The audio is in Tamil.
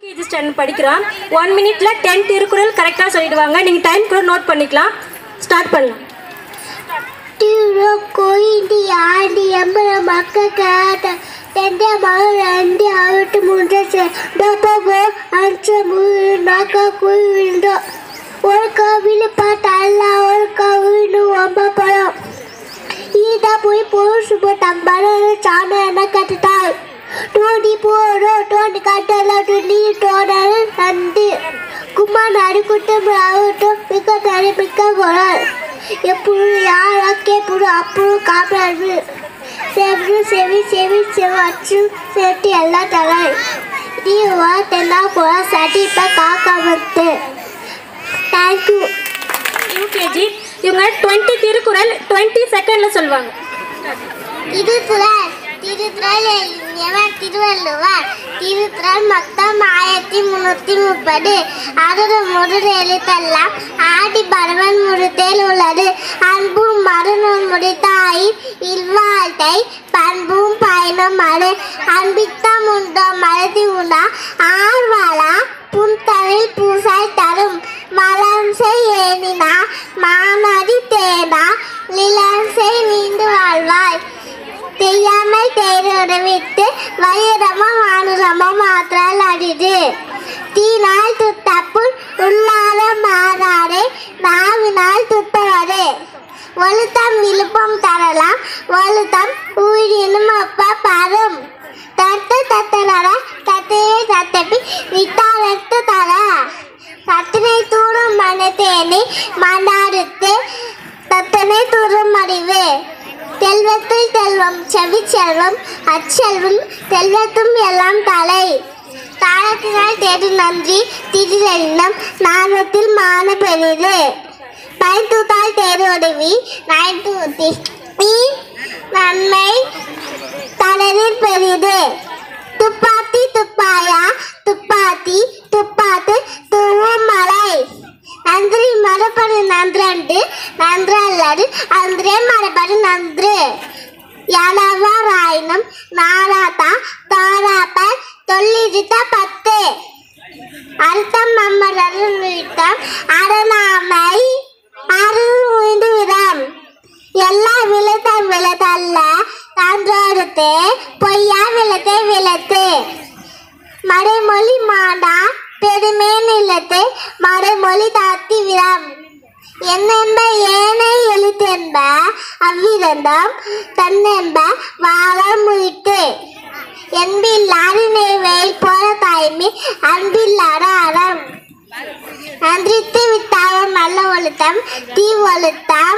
கேஜி ஸ்டாண்டர்ட் படிக்கிறான் ஒன் மினிட்ல டென் திருக்குறள் கரெக்டாக சொல்லிடுவாங்க நீங்கள் டைம் கூட நோட் பண்ணிக்கலாம் ஸ்டார்ட் பண்ணலாம் தீரோ கோயிண்டி ஆண்டி எம்பர மக்க காட்ட தெந்த மகள் அண்டி அவட்டு முண்டச்சு டப்போ அஞ்ச மூணு நாக்க குயிண்டோ ஒரு கவிழ பாட்டு அல்ல ஒரு கவிழு ஒம்ப பழம் ஈதா போய் போஷு போட்டாங்க பரவ சாமி என்ன கட்டுட்டாள் டோனி போடோ டோனி கட்டல நீ டோனல் நந்தி குமார் நடுக்குட்டம் రావటం మిక్క తరి మిక్క కొరాలి ఎప్పుడు యారక్కెప్పుడు అప్పుడు కాపాడు సేవి సేవి సేవి సేవచ్చు సేఫ్టీ ಎಲ್ಲ ತರಾಯಿ ನೀವು ತೆಲ್ಲ ಕೂಡ ಸಟಿಪ ಕಾಕವಂತೆ ಥ್ಯಾಂಕ್ ಯು யூகேஜி இவங்க டுவெண்ட்டி திருக்குறள் டுவெண்ட்டி செகண்டில் சொல்லுவாங்க திருக்குறள் திருக்குறள் எழுதியவர் திருவள்ளுவர் திருக்குறள் மொத்தம் ஆயிரத்தி முன்னூற்றி முப்பது அதோட முதல் எழுத்தெல்லாம் ஆடி பரவன் முழுத்தேல் உள்ளது அன்பும் மறுநூல் முடித்தாய் இல்வாழ்த்தை பண்பும் பயணம் மறு அன்பித்தம் உண்டோ மறதி உண்டா ஆர்வாளா புன்தவில் பூசாய் தரும் மலம்சை ஏனினா மாமதி தேனா நிலம்சை நீண்டு வாழ்வாய் தெரியாமல் தேரோட விட்டு வயிறமா மானுரமா மாத்திரால் அடிது தீனால் துத்தப்புள் உள்ளார மாறாரே நாவினால் துத்தவரே ஒழுத்தம் விழுப்பம் தரலாம் ஒழுத்தம் உயிரினும் அப்பா பரும் தட்டு தத்தனர தத்தையே தத்தப்பி விட்டாலத்து தர தத்தினை தூரும் மனத்தேனி மண்டாடுத்து தத்தனை தூரும் அறிவு செல்வத்தில் செல்வம் செவி செல்வம் அச்செல்வம் செல்வத்தும் எல்லாம் தலை தாளத்தினால் தேடு நன்றி திருநெல்லம் நாணத்தில் மான பெரிது பயத்தூத்தால் தேடு உதவி நயத்தூத்தி நன்மை தளரில் பெரிது துப்பாத்தி துப்பாயா துப்பாத்தி துப்பாத்து தூவும் மலை நன்றி மரபடு நன்றண்டு நன்றல்லது அன்றே மரபடு நன்று யானவராயினும் நாராத்தா தாராப்ப தொல்லிருத்த பத்து அர்த்தம் நம்மர் அருள்விட்டம் அரணாமை அருள் உய்ந்து விடம் எல்லா விழுத்தம் விழுதல்ல தன்றோடுத்து பொய்யா விழுத்தை விழுத்து மறைமொழி மாண்டா பெருமே நிலத்து மறைமொழி தாத்தி விரம் என்னென்ப ஏனை எழுத்தென்ப அவ்விரந்தம் தன்னென்ப வாழ முயிட்டு என்பில்லாறு நெய்வேல் போல தாய்மை அன்பில்லாத அறம் நன்றித்து விட்டாலும் நல்ல ஒழுத்தம் தீ ஒழுத்தம்